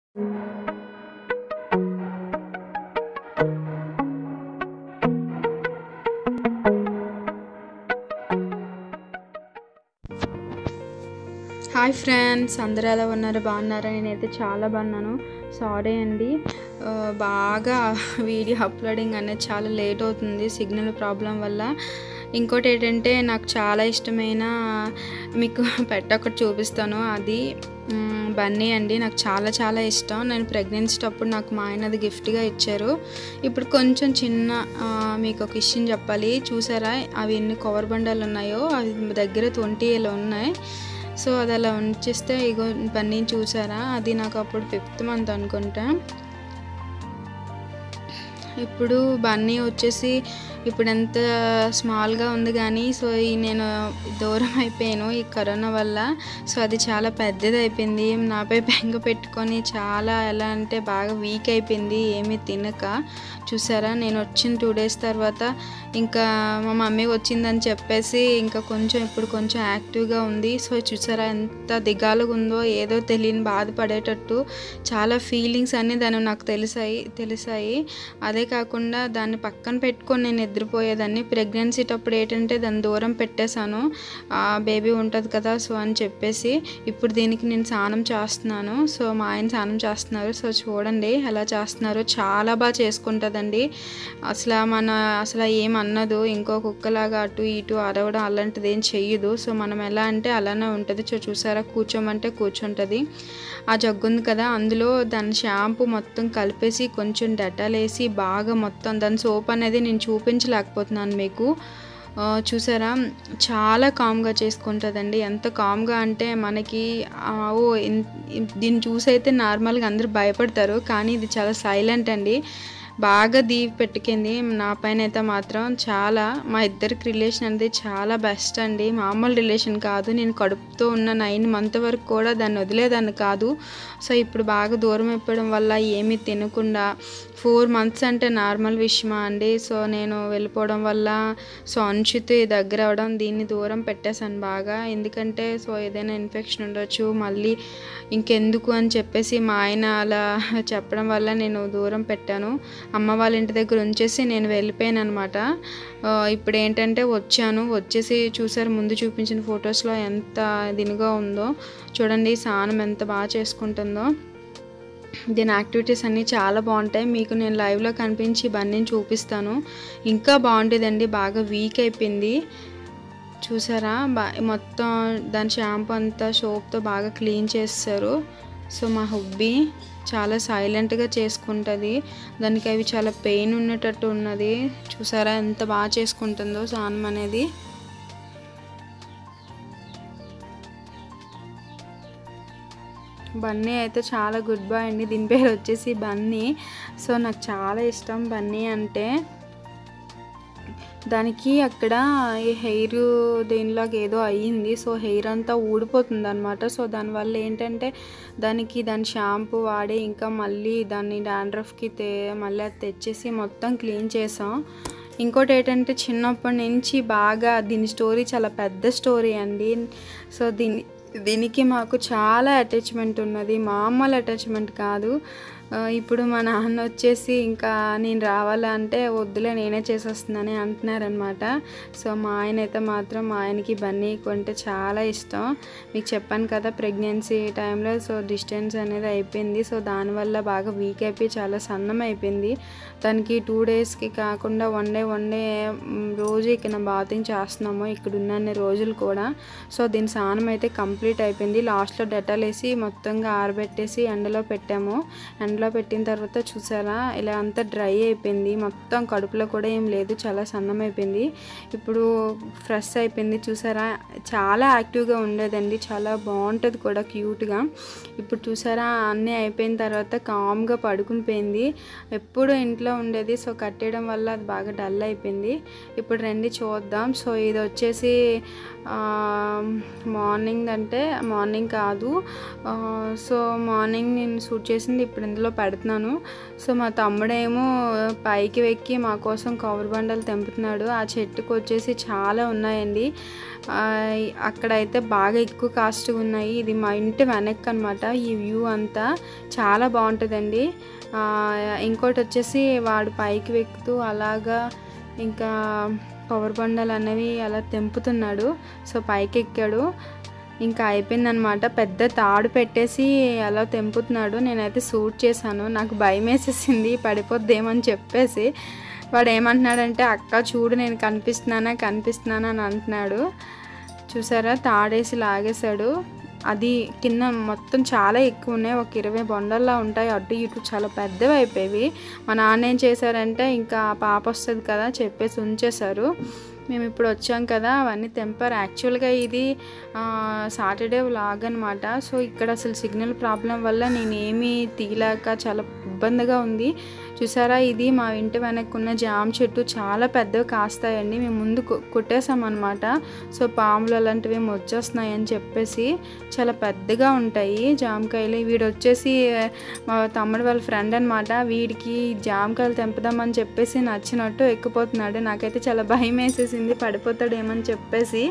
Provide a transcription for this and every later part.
hi friends అందరూ ఎలా ఉన్నారు బాగున్నారా నేనైతే చాలా బాగున్నాను సారీ అండి ఆ, బాగా వీడియో అప్లోడింగ్ అనేది చాలా లేట్ అవుతుంది సిగ్నల్ ప్రాబ్లం వల్ల ఇంకోటి ఏంటంటే నాకు చాలా ఇష్టమైన మీకు పెట్ట ఒకటి చూపిస్తాను అది మ్, బన్నీ అండి నాకు చాలా చాలా ఇష్టం నేను ప్రెగ్నెన్సీ అప్పుడు నాకు మా ఆయన అది గిఫ్ట్గా ఇచ్చారు ఇప్పుడు కొంచెం చిన్న ఆ, మీకు ఒక విషయం చెప్పాలి చూసారా అవి ఎన్ని కవర్ బండాలు ఉన్నాయో అవి దగ్గర ట్వంటీ ఏలో ఉన్నాయి సో అది అలా ఉంచేస్తే ఇగో బన్నీ చూసారా అది నాకు అప్పుడు ఫిఫ్త్ మంత్ అనుకుంటా ఇప్పుడు బన్నీ వచ్చేసి ఇప్పుడు ఎంత స్మాల్గా ఉంది కానీ సో ఈ నేను దూరం అయిపోయాను ఈ కరోనా వల్ల సో అది చాలా పెద్దది అయిపోయింది నాపై బెంగ పెట్టుకొని చాలా ఎలా అంటే బాగా వీక్ అయిపోయింది ఏమీ తినక చూసారా నేను వచ్చిన టూ డేస్ తర్వాత ఇంకా మా మమ్మీ వచ్చిందని చెప్పేసి ఇంకా కొంచెం ఇప్పుడు కొంచెం యాక్టివ్గా ఉంది సో చూసారా ఎంత దిగాలుగా ఉందో ఏదో తెలియని బాధపడేటట్టు చాలా ఫీలింగ్స్ అన్నీ దాని నాకు తెలిసాయి తెలిసాయి అదే కాకుండా దాన్ని పక్కన పెట్టుకొని నేను నిద్రపోయేదాన్ని ప్రెగ్నెన్సీ అప్పుడు ఏంటంటే దాన్ని దూరం పెట్టేశాను ఆ బేబీ ఉంటుంది కదా సో అని చెప్పేసి ఇప్పుడు దీనికి నేను స్నానం చేస్తున్నాను సో మా ఆయన స్నానం చేస్తున్నారు సో చూడండి ఎలా చేస్తున్నారు చాలా బాగా చేసుకుంటుందండి అసలు మన అసలు ఏం అన్నదు ఇంకో కుక్కలాగా అటు ఇటు అరవడం అలాంటిది ఏం చెయ్యదు సో మనం ఎలా అంటే అలానే ఉంటుంది చూ చూసారా కూర్చోమంటే కూర్చుంటుంది ఆ జగ్గు ఉంది కదా అందులో దాని షాంపూ మొత్తం కలిపేసి కొంచెం డెటాల్ వేసి బాగా మొత్తం దాని సోప్ అనేది నేను చూపించలేకపోతున్నాను మీకు ఆ, చూసారా చాలా కామ్గా చేసుకుంటుందండి ఎంత కామ్గా అంటే మనకి ఆ, ఓ ఇన్- ఇన్- దీన్ని చూసైతే నార్మల్గా అందరూ భయపడతారు కానీ ఇది చాలా సైలెంట్ అండి బాగా దీవి పెట్టుకుంది నా పైన అయితే మాత్రం చాలా మా ఇద్దరికి రిలేషన్ అనేది చాలా బెస్ట్ అండి మామూలు రిలేషన్ కాదు నేను కడుపుతో ఉన్న నైన్ మంత్ వరకు కూడా దాన్ని వదిలేదాన్ని కాదు సో ఇప్పుడు బాగా దూరం అయిపోవడం వల్ల ఏమీ తినకుండా ఫోర్ మంత్స్ అంటే నార్మల్ విషయమా అండి సో నేను వెళ్ళిపోవడం వల్ల సో అంచుతో దగ్గర అవడం దీన్ని దూరం పెట్టేశాను బాగా ఎందుకంటే సో ఏదైనా ఇన్ఫెక్షన్ ఉండొచ్చు మళ్ళీ ఇంకెందుకు అని చెప్పేసి మా ఆయన అలా చెప్పడం వల్ల నేను దూరం పెట్టాను అమ్మ వాళ్ళ ఇంటి దగ్గర ఉంచేసి నేను వెళ్ళిపోయాను అనమాట ఇప్పుడు ఏంటంటే వచ్చాను వచ్చేసి చూసారు ముందు చూపించిన ఫొటోస్లో ఎంత దీనిగా ఉందో చూడండి స్నానం ఎంత బాగా చేసుకుంటుందో దీని యాక్టివిటీస్ అన్నీ చాలా బాగుంటాయి మీకు నేను లైవ్లో కనిపించి బన్నీని చూపిస్తాను ఇంకా బాగుంటుందండి బాగా వీక్ అయిపోయింది చూసారా బా మొత్తం దాని షాంపూ అంతా సోప్తో బాగా క్లీన్ చేస్తారు సో మా హుబ్బీ చాలా సైలెంట్గా చేసుకుంటుంది దానికి అవి చాలా పెయిన్ ఉన్నటట్టు ఉన్నది చూసారా ఎంత బాగా చేసుకుంటుందో స్నానం అనేది బన్నీ అయితే చాలా గుడ్ బాయ్ అండి దీని పేరు వచ్చేసి బన్నీ సో నాకు చాలా ఇష్టం బన్నీ అంటే దానికి అక్కడ ఈ హెయిర్ దీనిలాగా ఏదో అయ్యింది సో హెయిర్ అంతా ఊడిపోతుంది అనమాట సో దానివల్ల ఏంటంటే దానికి దాని షాంపూ వాడి ఇంకా మళ్ళీ దాన్ని డాండ్రఫ్కి తే మళ్ళీ అది తెచ్చేసి మొత్తం క్లీన్ చేసాం ఇంకోటి ఏంటంటే చిన్నప్పటి నుంచి బాగా దీని స్టోరీ చాలా పెద్ద స్టోరీ అండి సో దీని దీనికి మాకు చాలా అటాచ్మెంట్ ఉన్నది మామూలు అటాచ్మెంట్ కాదు ఆ, ఇప్పుడు మా నాన్న వచ్చేసి ఇంకా నేను రావాలా అంటే వద్దులే నేనే చేసేస్తున్నానని అంటున్నారనమాట సో మా ఆయన అయితే మాత్రం మా ఆయనకి బన్నీ కొంటే చాలా ఇష్టం మీకు చెప్పాను కదా ప్రెగ్నెన్సీ టైంలో సో డిస్టెన్స్ అనేది అయిపోయింది సో దానివల్ల బాగా వీక్ అయిపోయి చాలా సన్నం అయిపోయింది దానికి టూ డేస్కి కాకుండా వన్ డే వన్ డే మ్, రోజు ఇక్కడ బాతింగ్ చేస్తున్నాము ఇక్కడ ఉన్న రోజులు కూడా సో దీని స్నానం అయితే కంప్లీట్ అయిపోయింది లాస్ట్లో డెటాల్ వేసి మొత్తంగా ఆరబెట్టేసి ఎండలో పెట్టాము ఎండలో పెట్టిన తర్వాత చూసారా ఇలా అంతా డ్రై అయిపోయింది మొత్తం కడుపులో కూడా ఏం లేదు చాలా సన్నం అయిపోయింది ఇప్పుడు ఫ్రెష్ అయిపోయింది చూసారా చాలా యాక్టివ్గా ఉండేదండి చాలా బాగుంటుంది కూడా క్యూట్గా ఇప్పుడు చూసారా అన్నీ అయిపోయిన తర్వాత కామ్గా పడుకుని పోయింది ఎప్పుడు ఇంట్లో ఉండేది సో కట్టేయడం వల్ల అది బాగా డల్ అయిపోయింది ఇప్పుడు రండి చూద్దాం సో ఇది వచ్చేసి ఆ, మార్నింగ్ అంటే ఏంటంటే మార్నింగ్ కాదు ఆ, సో మార్నింగ్ నేను షూట్ చేసింది ఇప్పుడు ఇందులో పెడుతున్నాను సో మా తమ్ముడేమో పైకి వెక్కి మా కోసం కవర్ బండలు తెంపుతున్నాడు ఆ చెట్టుకు వచ్చేసి చాలా ఉన్నాయండి ఆ, అక్కడైతే బాగా ఎక్కువ కాస్ట్ ఉన్నాయి ఇది మా ఇంటి వెనక్కి అనమాట ఈ వ్యూ అంతా చాలా బాగుంటుందండి ఆ, ఇంకోటి వచ్చేసి వాడు పైకి వెక్కుతూ అలాగా ఇంకా పవర్ బండలు అనేవి అలా తెంపుతున్నాడు సో పైకి ఎక్కాడు ఇంకా అయిపోయిందనమాట పెద్ద తాడు పెట్టేసి అలా తెంపుతున్నాడు నేనైతే షూట్ చేశాను నాకు భయం వేసేసింది పడిపోద్దేమని చెప్పేసి వాడు ఏమంటున్నాడంటే అక్క చూడు నేను కనిపిస్తున్నానా కనిపిస్తున్నానా అని అంటున్నాడు చూసారా తాడేసి లాగేశాడు అది కింద మొత్తం చాలా ఎక్కువ ఉన్నాయి ఒక ఇరవై బొండల్లా ఉంటాయి అటు ఇటు చాలా పెద్దవి అయిపోయేవి మా నాన్న ఏం చేశారంటే ఇంకా ఆ పాప వస్తుంది కదా చెప్పేసి ఉంచేశారు మేము ఇప్పుడు వచ్చాం కదా అవన్నీ తెంపారు యాక్చువల్గా ఇది సాటర్డే వ్లాగ్ అనమాట సో ఇక్కడ అసలు సిగ్నల్ ప్రాబ్లం వల్ల నేను ఏమీ తీయలేక చాలా ఇబ్బందిగా ఉంది చూసారా ఇది మా ఇంటి వెనక్కి ఉన్న జామ చెట్టు చాలా పెద్దవి కాస్తాయండి మేము ముందు కొ- కొట్టేసామన్నమాట సో పాములు అలాంటివి ఏమి వచ్చేస్తున్నాయి అని చెప్పేసి చాలా పెద్దగా ఉంటాయి జామకాయలు వీడు వచ్చేసి మా తమ్ముడు వాళ్ళ ఫ్రెండ్ అనమాట వీడికి జామకాయలు తెంపుదామని చెప్పేసి నచ్చినట్టు ఎక్కిపోతున్నాడు నాకైతే చాలా భయం వేసేసింది పడిపోతాడేమని చెప్పేసి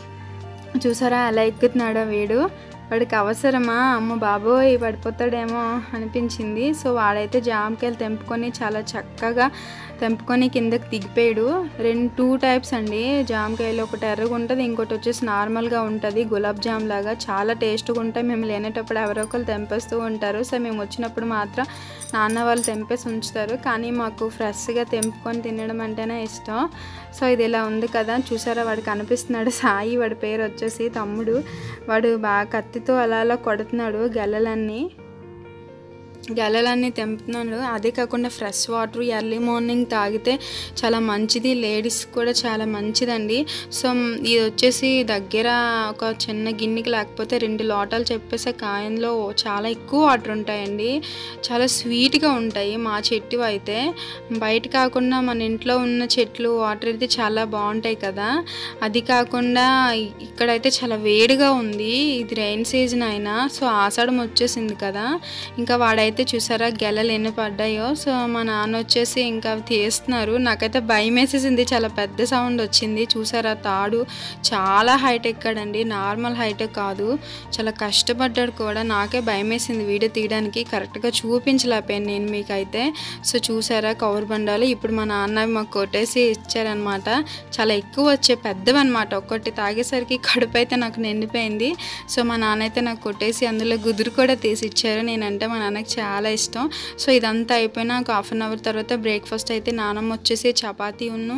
చూసారా అలా ఎక్కుతున్నాడో వీడు వాడికి అవసరమా అమ్మ బాబోయ్ పడిపోతాడేమో అనిపించింది సో వాడైతే జామకాయలు తెంపుకొని చాలా చక్కగా తెంపుకొని కిందకి దిగిపోయాడు రెండు టూ టైప్స్ అండి జామకాయలు ఒకటి ఎర్రగా ఉంటుంది ఇంకోటి వచ్చేసి నార్మల్గా ఉంటుంది గులాబ్ జామ్ లాగా చాలా టేస్ట్గా ఉంటాయి మేము లేనేటప్పుడు ఎవరో ఒకరు తెంపేస్తూ ఉంటారు సో మేము వచ్చినప్పుడు మాత్రం నాన్న వాళ్ళు తెంపేసి ఉంచుతారు కానీ మాకు ఫ్రెష్గా తెంపుకొని తినడం అంటేనే ఇష్టం సో ఇది ఇలా ఉంది కదా చూసారా వాడు కనిపిస్తున్నాడు సాయి వాడి పేరు వచ్చేసి తమ్ముడు వాడు బాగా కత్తితో అలా అలా కొడుతున్నాడు గెలలన్నీ గెలలన్నీ తెంపుతున్నాడు అదే కాకుండా ఫ్రెష్ వాటర్ ఎర్లీ మార్నింగ్ తాగితే చాలా మంచిది లేడీస్ కూడా చాలా మంచిదండి సో మ్, ఇది వచ్చేసి దగ్గర ఒక చిన్న గిన్నెకి లేకపోతే రెండు లోటాలు చెప్పేసి కాయంలో చాలా ఎక్కువ వాటర్ ఉంటాయండి చాలా స్వీట్గా ఉంటాయి మా చెట్టు అయితే బయట కాకుండా మన ఇంట్లో ఉన్న చెట్లు వాటర్ అయితే చాలా బాగుంటాయి కదా అది కాకుండా ఇ- ఇక్కడైతే చాలా వేడిగా ఉంది ఇది రైన్ సీజన్ అయినా సో ఆషాఢం వచ్చేసింది కదా ఇంకా వాడైతే చూసారా గెలలు ఎన్ని పడ్డాయో సో మా నాన్న వచ్చేసి ఇంకా అవి తీస్తున్నారు నాకైతే భయం వేసేసింది చాలా పెద్ద సౌండ్ వచ్చింది చూసారా తాడు చాలా హైట్ ఎక్కాడండి నార్మల్ హైట్ కాదు చాలా కష్టపడ్డాడు కూడా నాకే భయం వేసింది వీడియో తీయడానికి కరెక్ట్గా చూపించలేకపోయాను నేను మీకైతే సో చూసారా కవర్ బండాలు ఇప్పుడు మా నాన్న అవి మాకు కొట్టేసి ఇచ్చారనమాట చాలా ఎక్కువ వచ్చే పెద్దవి అనమాట ఒక్కటి తాగేసరికి కడుపు అయితే నాకు నిండిపోయింది సో మా నాన్న అయితే నాకు కొట్టేసి అందులో గుదురు కూడా తీసి ఇచ్చారు నేనంటే మా నాన్నకి చాలా ఇష్టం సో ఇదంతా అయిపోయినా ఒక హాఫ్ అన్ అవర్ తర్వాత బ్రేక్ఫాస్ట్ అయితే నానమ్మ వచ్చేసి చపాతీ ఉన్ను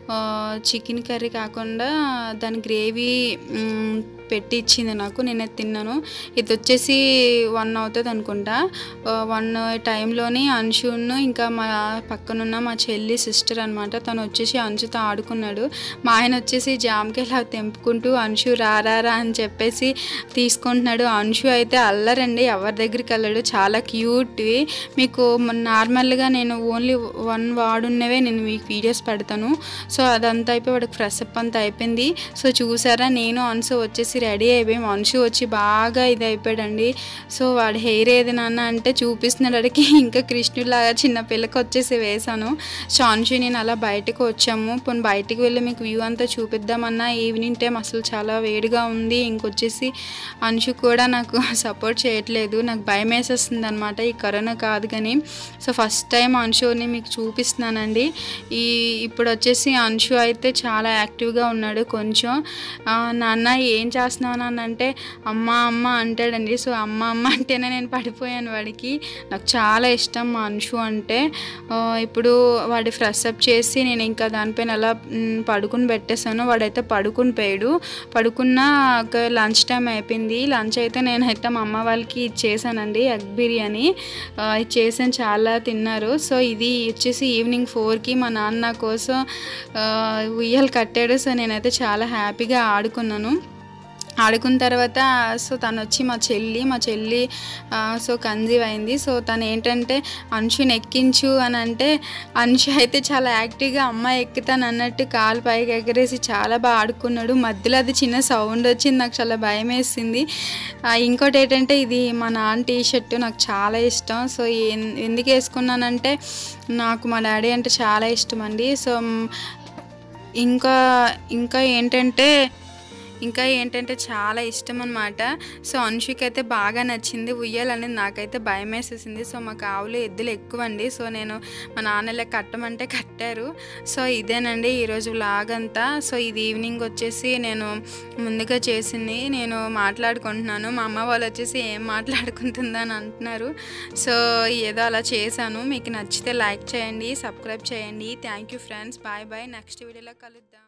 చికెన్ కర్రీ కాకుండా దాని గ్రేవీ మ్, పెట్టి ఇచ్చింది నాకు నేనే తిన్నాను ఇది వచ్చేసి వన్ అవుతుంది అనుకుంటా వన్ టైంలోని అంశును ఇంకా మా పక్కనున్న మా చెల్లి సిస్టర్ అనమాట తను వచ్చేసి అంశుతో ఆడుకున్నాడు మా ఆయన వచ్చేసి జామకాయలు అవి తెంపుకుంటూ అంశు రారా అని చెప్పేసి తీసుకుంటున్నాడు అంశు అయితే అల్లరండి ఎవరి దగ్గరికి వెళ్ళాడు చాలా క్యూట్వి మీకు నార్మల్గా నేను ఓన్లీ వన్ వాడున్నవే నేను మీకు వీడియోస్ పెడతాను సో అదంతా అయిపోయి వాడికి ఫ్రెష్ అప్ అంతా అయిపోయింది సో చూసారా నేను అన్సు వచ్చేసి రెడీ అయిపోయి మనిషి వచ్చి బాగా ఇది అయిపోయాడండి సో వాడి హెయిర్ ఏది నాన్న అంటే చూపిస్తున్నాడు వాడికి ఇంకా కృష్ణులాగా చిన్న పిల్లకి వచ్చేసి వేశాను సో అంశు నేను అలా బయటకు వచ్చాము పోనీ బయటికి వెళ్ళి మీకు వ్యూ అంతా చూపిద్దామన్నా ఈవినింగ్ టైం అసలు చాలా వేడిగా ఉంది ఇంకొచ్చేసి అంశు కూడా నాకు సపోర్ట్ చేయట్లేదు నాకు భయం వేసేస్తుంది అనమాట ఈ కరోనా కాదు కానీ సో ఫస్ట్ టైం అంశుని మీకు చూపిస్తున్నానండి ఈ ఇప్పుడు వచ్చేసి అంశు అయితే చాలా యాక్టివ్గా ఉన్నాడు కొంచెం ఆ, నాన్న ఏం చేస్తున్నావు నాన్న అంటే అమ్మ అమ్మ అంటాడండి సో అమ్మ అమ్మ అంటేనే నేను పడిపోయాను వాడికి నాకు చాలా ఇష్టం మా అంశు అంటే ఆ, ఇప్పుడు వాడి ఫ్రెష్ అప్ చేసి నేను ఇంకా దానిపైన అలా మ్, పడుకుని పెట్టేశాను వాడైతే పడుకుని పోయాడు పడుకున్న ఒక లంచ్ టైం అయిపోయింది లంచ్ అయితే నేనైతే మా అమ్మ వాళ్ళకి ఇచ్చేసానండి ఎగ్ బిర్యానీ ఆ, ఇచ్చేసాను చాలా తిన్నారు సో ఇది వచ్చేసి ఈవినింగ్ ఫోర్కి మా నాన్న నా కోసం ఆ, ఉయ్యాలు కట్టాడు సో నేనైతే చాలా హ్యాపీగా ఆడుకున్నాను ఆడుకున్న తర్వాత సో తను వచ్చి మా చెల్లి మా చెల్లి ఆ, సో కన్జీవ్ అయింది సో తను ఏంటంటే అంశుని ఎక్కించు అని అంటే అంశు అయితే చాలా యాక్టివ్గా అమ్మ ఎక్కుతాను అన్నట్టు కాలు పైకి ఎగరేసి చాలా బాగా ఆడుకున్నాడు మధ్యలో అది చిన్న సౌండ్ వచ్చింది నాకు చాలా భయం వేసింది ఆ, ఇంకోటి ఏంటంటే ఇది మా నాన్న టీ షర్ట్ నాకు చాలా ఇష్టం సో ఎన్- ఎందుకు వేసుకున్నానంటే నాకు మా డాడీ అంటే చాలా ఇష్టం అండి సో మ్, ఇంకా ఇంకా ఏంటంటే ఇంకా ఏంటంటే చాలా ఇష్టం అనమాట సో అనుషుకి అయితే బాగా నచ్చింది ఉయ్యాలనేది నాకైతే భయం వేసేసింది సో మాకు ఆవులు ఎద్దులు ఎక్కువ అండి సో నేను మా నాన్న ఇలా కట్టమంటే కట్టారు సో ఇదేనండి ఈరోజు వ్లాగ్ అంతా సో ఇది ఈవినింగ్ వచ్చేసి నేను ముందుగా చేసింది నేను మాట్లాడుకుంటున్నాను మా అమ్మ వాళ్ళు వచ్చేసి ఏం మాట్లాడుకుంటుందని అంటున్నారు సో ఏదో అలా చేశాను మీకు నచ్చితే లైక్ చేయండి సబ్స్క్రైబ్ చేయండి thank you friends bye bye next వీడియోలో కలుద్దాం